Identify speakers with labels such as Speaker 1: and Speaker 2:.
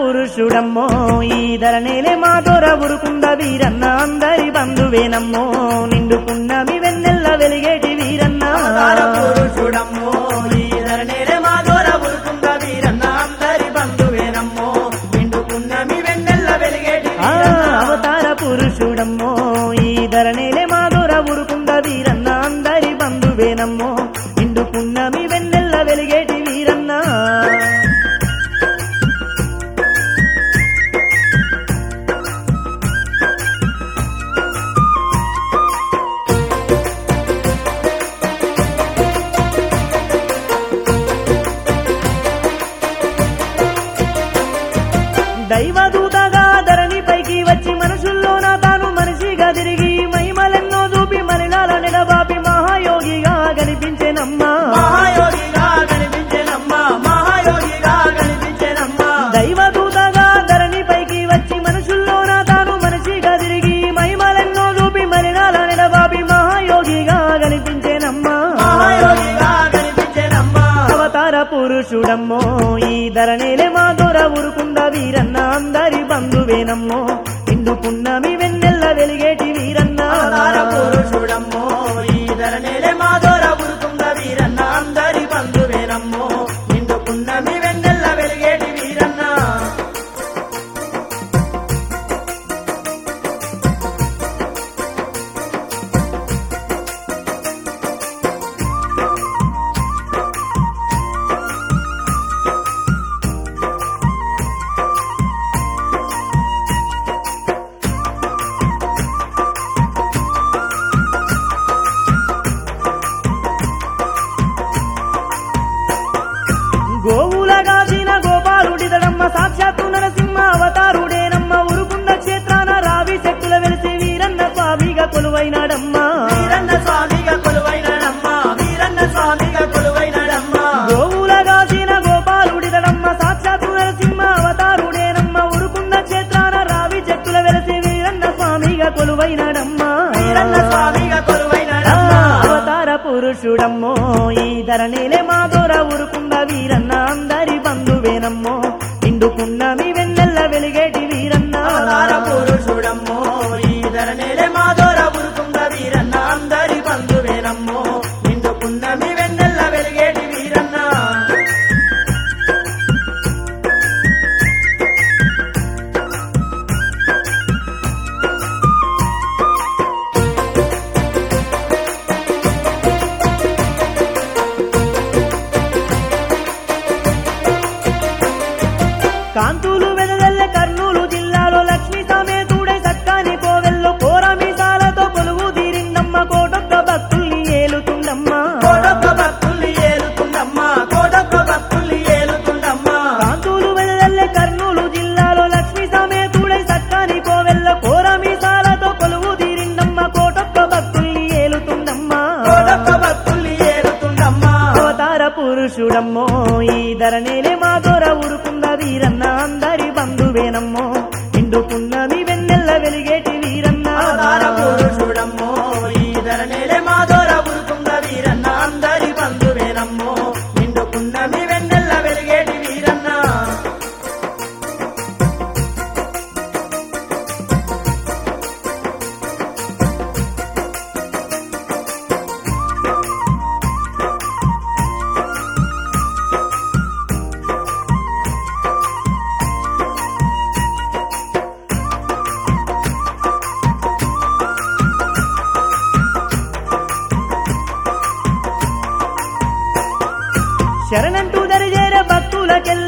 Speaker 1: పురుషుడమ్మో ఈ ధరణేలే మా దొర ఉరుకుంద వీరన్న అందరి బంధువేనమ్మో నిండుకున్నమి వెన్నెల్ల వెలిగేటి వీరన్న
Speaker 2: అవతార పురుషుడమ్మో ఈ ధరణిలే మా దూర ఉరుకుంద వీరన్న అందరి బంధువేనమ్మో నిండుకున్నమి వెన్నెల్ల వెలిగేటి
Speaker 1: ఆ
Speaker 2: వీరన్న.
Speaker 1: అవతార పురుషుడమ్మో ఈ ధరణేలే మా దొర ఉరుకుంద వీరన్న అందరి బంధువేనమ్మో నిండుకున్నమి వెన్నెల్ల వెలిగేటి వీరన్న దైవదూతగా ధరణి పైకి వచ్చి మనుషుల్లోన తాను మనిషిగా తిరిగి మహిమలెన్నో చూపి మలినాల నిడబాపి మహాయోగిగా కనిపించెనమ్మా
Speaker 2: మహాయోగిగా కనిపించేనమ్మా మహాయోగిగా కనిపించేనమ్మా
Speaker 1: దైవదూతగా ధరణి పైకి వచ్చి మనుషుల్లోన తాను మనిషిగా తిరిగి మహిమలెన్నో చూపి మలినాల నిడబాపి మహాయోగిగా కనిపించెనమ్మా
Speaker 2: మహాయోగిగా కనిపించేనమ్మా
Speaker 1: అవతార పురుషుడమ్మో ఈ ధరణేలే మా దొర ఉరుకుంద వీరన్న అందరి బంధువేనమ్మో ఇందు పున్నమి వెన్నెల్ల వెలిగేటి వీరన్న
Speaker 2: అవతార పురుషుడమ్మో ఈ ధరణిలే మా దూర ఉరుకుంద వీరన్న అందరి బంధువేనమ్మో నిండుకున్నమి వెన్నెల్ల వెలిగేటి వీరన్న
Speaker 1: గోవులగాసిన గోపాలుడిదడమ్మ సాక్షాత్తు నరసింహ అవతారుడేనమ్మ ఉరుకుంద క్షేత్రాన రావి శక్తుల వెలిసి వీరన్న స్వామిగా కొలువైనాడమ్మా
Speaker 2: వీరన్న స్వామిగా కొలువైనడమ్మా వీరన్న స్వామిగా కొలువైనడమ్మా
Speaker 1: గోవులగాసిన గోపాలుడిదడమ్మ సాక్షాత్తు నరసింహ అవతారుడేనమ్మ ఉరుకుంద క్షేత్రాన రావి శక్తుల వెలిసి వీరన్న స్వామిగా కొలువైనాడమ్మా
Speaker 2: వీరన్న స్వామిగా
Speaker 1: ఆ,
Speaker 2: కొలువైనడమ్మా
Speaker 1: అవతార పురుషుడమ్మో ఈ ధరణిలే మా దొర ఉరుకుంద వీరన్న అందరి బంధువేనమ్మో నిండుకున్నమి వెన్నెల్ల వెలిగేటి వీరన్న
Speaker 2: అవతార పురుషుడమ్మో ఈ ధరణిలే మా దూర ఉరుకుంద వీరన్న అందరి బంధువేనమ్మో నిండుకున్నమి వెన్నెల్ల వెలిగేటి వీరన్న
Speaker 1: కాంతులు వెదజల్లె కర్నూలు జిల్లాలో లక్ష్మీ సమేతుడై సక్కాని కోవెల్లో కోరమీసాలతో కొలువు తీరిందమ్మ కోటొక్క భక్తుల్ని ఏలుతుందమ్మా
Speaker 2: కోటొక్క భక్తుల్ని ఏలుతుందమ్మా కోటొక్క భక్తుల్ని ఏలుతుందమ్మా
Speaker 1: కాంతులు వెదజల్లె కర్నూలు జిల్లాలో లక్ష్మీ సమేతుడై సక్కాని కోవెల్లో కోరమీసాలతో కొలువు తీరిందమ్మ కోటొక్క భక్తుల్ని ఏలుతుందమ్మా
Speaker 2: కోటొక్క భక్తుల్ని ఏలుతుందమ్మా
Speaker 1: అవతార పురుషుడమ్మో ఈ ధరణిలే మా దొర ఉరుకుంద వీరన్న అందరి బంధువేనమ్మో నిండుకున్నది వెన్నెల్ల వెలిగేటి వీరన్న
Speaker 2: అవతార పురుషుడమ్మో ఈ ధరణిలే మా దూర ఉరుకుంద వీరన్న అందరి బంధువేనమ్మో నిండుకున్నమి వెన్నెల్ల వెలిగేటి వీరన్న
Speaker 1: శరణంటూ దరిజేర భక్తులకెల్ల